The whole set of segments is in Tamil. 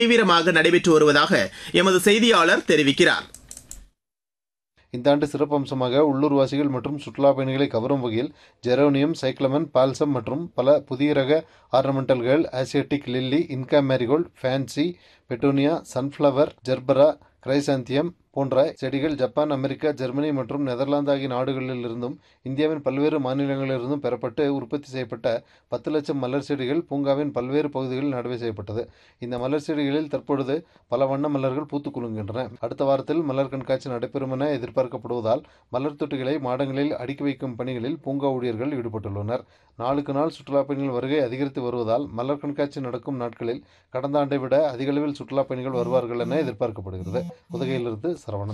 தீவிரமாக நடைபெற்று வருவதாக எமது செய்தியாளர் தெரிவிக்கிறார் இந்த ஆண்டு சிறப்பம்சமாக உள்ளூர்வாசிகள் மற்றும் சுற்றுலா பயணிகளை கவரும் வகையில் ஜெரோனியம் சைக்ளமன் பால்சம் மற்றும் பல புதிய ரக ஆர்னமெண்டல்கள் Asiatic lily Inca marigold fancy petunia sunflower gerbera chrysanthemum போன்ற செடிகள் ஜப்பான் அமெரிக்கா ஜெர்மனி மற்றும் நெதர்லாந்து ஆகிய நாடுகளிலிருந்தும் இந்தியாவின் பல்வேறு மாநிலங்களிலிருந்தும் பெறப்பட்டு உற்பத்தி செய்யப்பட்ட பத்து லட்சம் மலர் செடிகள் பூங்காவின் பல்வேறு பகுதிகளில் நடவு செய்யப்பட்டது இந்த மலர் செடிகளில் தற்பொழுது பல வண்ண மலர்கள் பூத்துக் குலுங்குகின்றன அடுத்த வாரத்தில் மலர் கண்காட்சி நடைபெறும் என எதிர்பார்க்கப்படுவதால் மலர் தொட்டிகளை மாடங்களில் அடுக்கி வைக்கும் பணிகளில் பூங்கா ஊழியர்கள் ஈடுபட்டுள்ளனர் நாளுக்கு நாள் சுற்றுலா பயணிகள் வருகை அதிகரித்து வருவதால் மலர் கண்காட்சி நடக்கும் நாட்களில் கடந்த ஆண்டை விட அதிக அளவில் சுற்றுலா பயணிகள் வருவார்கள் என எதிர்பார்க்கப்படுகிறது உதகையிலிருந்து சரவணன்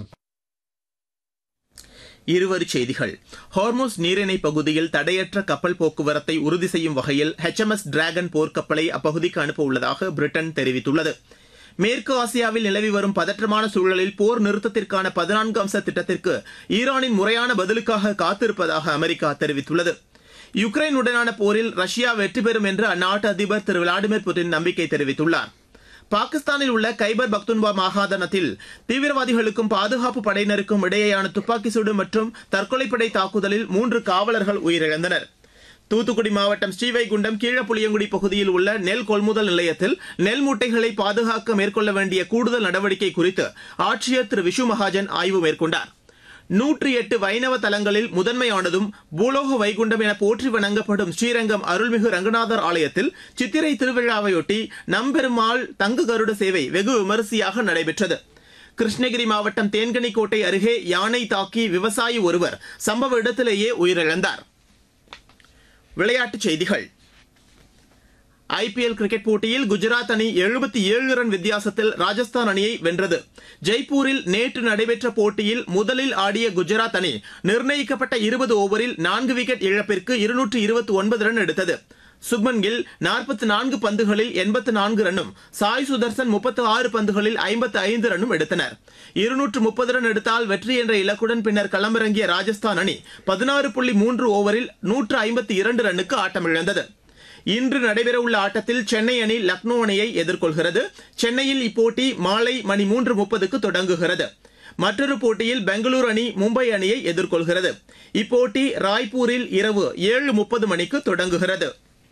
இருவரிச் செய்திகள் ஹார்மோஸ் நீரிணை பகுதியில் தடையற்ற கப்பல் போக்குவரத்தை உறுதி செய்யும் வகையில் HMS டிராகன் போர்க்கப்பலை அப்பகுதிக்கு அனுப்ப உள்ளதாக பிரிட்டன் தெரிவித்துள்ளது மேற்கு ஆசியாவில் நிலவி வரும் பதற்றமான சூழலில் போர் நிறுத்தத்திற்கான பதினான்கு அம்ச திட்டத்திற்கு ஈரானின் முறையான பதிலுக்காக காத்திருப்பதாக அமெரிக்கா தெரிவித்துள்ளது யுக்ரைனுடனான போரில் ரஷ்யா வெற்றி பெறும் என்று அந்நாட்டு அதிபர் திரு விளாடிமிர் புட்டின் நம்பிக்கை தெரிவித்துள்ளார் பாகிஸ்தானில் உள்ள கைபர் பக்துன்பா மாகாணத்தில் தீவிரவாதிகளுக்கும் பாதுகாப்பு படையினருக்கும் இடையேயான துப்பாக்கி சூடு மற்றும் தற்கொலைப்படை தாக்குதலில் மூன்று காவலர்கள் உயிரிழந்தனர் தூத்துக்குடி மாவட்டம் ஸ்ரீவைகுண்டம் கீழப்புளியங்குடி பகுதியில் உள்ள நெல் கொள்முதல் நிலையத்தில் நெல் மூட்டைகளை பாதுகாக்க மேற்கொள்ள வேண்டிய கூடுதல் நடவடிக்கை குறித்து ஆட்சியர் திரு விஷு மகாஜன் ஆய்வு மேற்கொண்டார் நூற்றி எட்டு வைணவ தலங்களில் முதன்மையானதும் பூலோக வைகுண்டம் என போற்றி வணங்கப்படும் ஸ்ரீரங்கம் அருள்மிகு ரங்கநாதர் ஆலயத்தில் சித்திரை திருவிழாவையொட்டி நம்பெருமாள் தங்க கருட சேவை வெகு விமரிசையாக நடைபெற்றது கிருஷ்ணகிரி மாவட்டம் தேன்கனிக்கோட்டை அருகே யானை தாக்கி விவசாயி ஒருவர் சம்பவ இடத்திலேயே உயிரிழந்தார் விளையாட்டுச் செய்திகள் ஐபிஎல் கிரிக்கெட் போட்டியில் குஜராத் அணி எழுபத்தி ஏழு ரன் வித்தியாசத்தில் ராஜஸ்தான் அணியை வென்றது ஜெய்ப்பூரில் நேற்று நடைபெற்ற போட்டியில் முதலில் ஆடிய குஜராத் அணி நிர்ணயிக்கப்பட்ட இருபது ஓவரில் நான்கு விக்கெட் இழப்பிற்கு இருநூற்று இருபத்தி ஒன்பது ரன் எடுத்தது சுப்மன் கில் நாற்பத்தி நான்கு பந்துகளில் எண்பத்து நான்கு ரன்னும் சாய் சுதர்சன் முப்பத்து ஆறு பந்துகளில் ஐம்பத்து ஐந்து ரன்னும் எடுத்தனர் இருநூற்று முப்பது ரன் எடுத்தால் வெற்றி என்ற இலக்குடன் பின்னர் களமிறங்கிய ராஜஸ்தான் அணி பதினாறு புள்ளி மூன்று ஓவரில் நூற்று ஐம்பத்தி இரண்டு ரன்னுக்கு ஆட்டமிழந்தது இன்று நடைபெறவுள்ள ஆட்டத்தில் சென்னை அணி லக்னோ அணியை எதிர்கொள்கிறது சென்னையில் இப்போட்டி மாலை மணி மூன்று முப்பதுக்கு தொடங்குகிறது மற்றொரு போட்டியில் பெங்களூரு அணி மும்பை அணியை எதிர்கொள்கிறது இப்போட்டி ராய்ப்பூரில் இரவு ஏழு முப்பது மணிக்கு தொடங்குகிறது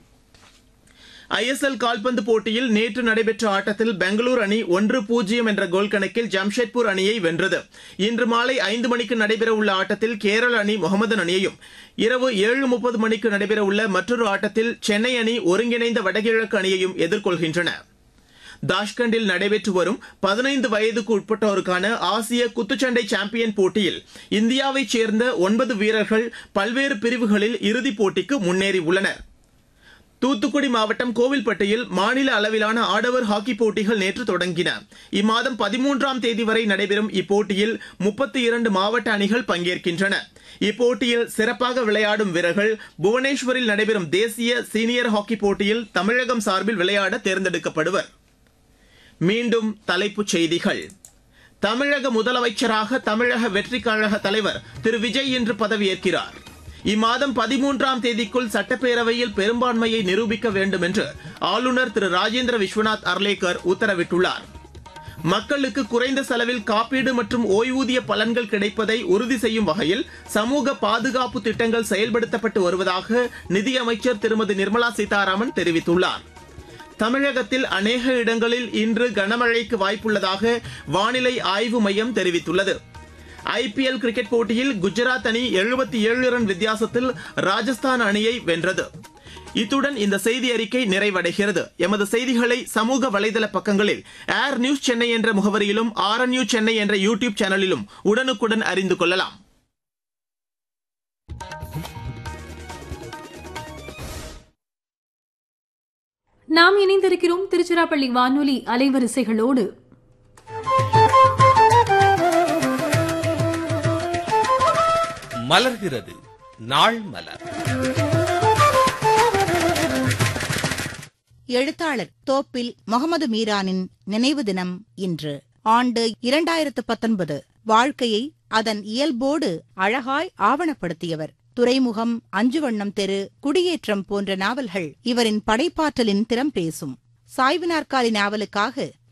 ஐஎஸ்எல் கால்பந்து போட்டியில் நேற்று நடைபெற்ற ஆட்டத்தில் பெங்களூரு அணி ஒன்று பூஜ்ஜியம் என்ற கோல் கணக்கில் ஜம்ஷெட்பூர் அணியை வென்றது இன்று மாலை ஐந்து மணிக்கு நடைபெறவுள்ள ஆட்டத்தில் கேரள அணி முகமதன் அணியையும் இரவு ஏழு முப்பது மணிக்கு நடைபெறவுள்ள மற்றொரு ஆட்டத்தில் சென்னை அணி ஒருங்கிணைந்த வடகிழக்கு அணியையும் எதிர்கொள்கின்றன தாஷ்கண்டில் நடைபெற்று வரும் பதினைந்து வயதுக்கு உட்பட்டோருக்கான ஆசிய குத்துச்சண்டை சாம்பியன் போட்டியில் இந்தியாவைச் சேர்ந்த ஒன்பது வீரர்கள் பல்வேறு பிரிவுகளில் இறுதிப் போட்டிக்கு முன்னேறியுள்ளனர் தூத்துக்குடி மாவட்டம் கோவில்பட்டியில் மாநில அளவிலான ஆடவர் ஹாக்கி போட்டிகள் நேற்று தொடங்கின இம்மாதம் பதிமூன்றாம் தேதி வரை நடைபெறும் இப்போட்டியில் முப்பத்தி இரண்டு மாவட்ட அணிகள் பங்கேற்கின்றன இப்போட்டியில் சிறப்பாக விளையாடும் வீரர்கள் புவனேஸ்வரில் நடைபெறும் தேசிய சீனியர் ஹாக்கி போட்டியில் தமிழகம் சார்பில் விளையாட தேர்ந்தெடுக்கப்படுவர் மீண்டும் தலைப்புச் செய்திகள் தமிழக முதலமைச்சராக தமிழக வெற்றிக் கழக தலைவர் திரு விஜய் இன்று பதவியேற்கிறார் இம்மாதம் பதிமூன்றாம் தேதிக்குள் சட்டப்பேரவையில் பெரும்பான்மையை நிரூபிக்க வேண்டும் என்று ஆளுநர் திரு ராஜேந்திர விஸ்வநாத் அர்லேக்கர் உத்தரவிட்டுள்ளார் மக்களுக்கு குறைந்த செலவில் காப்பீடு மற்றும் ஓய்வூதிய பலன்கள் கிடைப்பதை உறுதி செய்யும் வகையில் சமூக பாதுகாப்பு திட்டங்கள் செயல்படுத்தப்பட்டு வருவதாக நிதியமைச்சர் திருமதி நிர்மலா சீதாராமன் தெரிவித்துள்ளார் தமிழகத்தில் அநேக இடங்களில் இன்று கனமழைக்கு வாய்ப்புள்ளதாக வானிலை ஆய்வு மையம் தெரிவித்துள்ளது ஐபிஎல் கிரிக்கெட் போட்டியில் குஜராத் அணி எழுபத்தி ஏழு ரன் வித்தியாசத்தில் ராஜஸ்தான் அணியை வென்றது இத்துடன் இந்த செய்தி அறிக்கை நிறைவடைகிறது எமது செய்திகளை சமூக வலைதள பக்கங்களில் ஏர் நியூஸ் சென்னை என்ற முகவரியிலும் ஆர் நியூஸ் சென்னை என்ற யூடியூப் சேனலிலும் உடனுக்குடன் அறிந்து கொள்ளலாம் நாம் இணைந்திருக்கிறோம் திருச்சிராப்பள்ளி வானொலி அலைவரிசைகளோடு மலர்கிறது நாள் மலர் எழுத்தாளர் தோப்பில் முகமது மீரானின் நினைவு தினம் இன்று ஆண்டு இரண்டாயிரத்து பத்தொன்பது வாழ்க்கையை அதன் இயல்போடு அழகாய் ஆவணப்படுத்தியவர் துறைமுகம் அஞ்சுவண்ணம் தெரு குடியேற்றம் போன்ற நாவல்கள் இவரின் படைப்பாற்றலின் திறம் பேசும் சாய்வு நாற்காலி நாவலுக்காக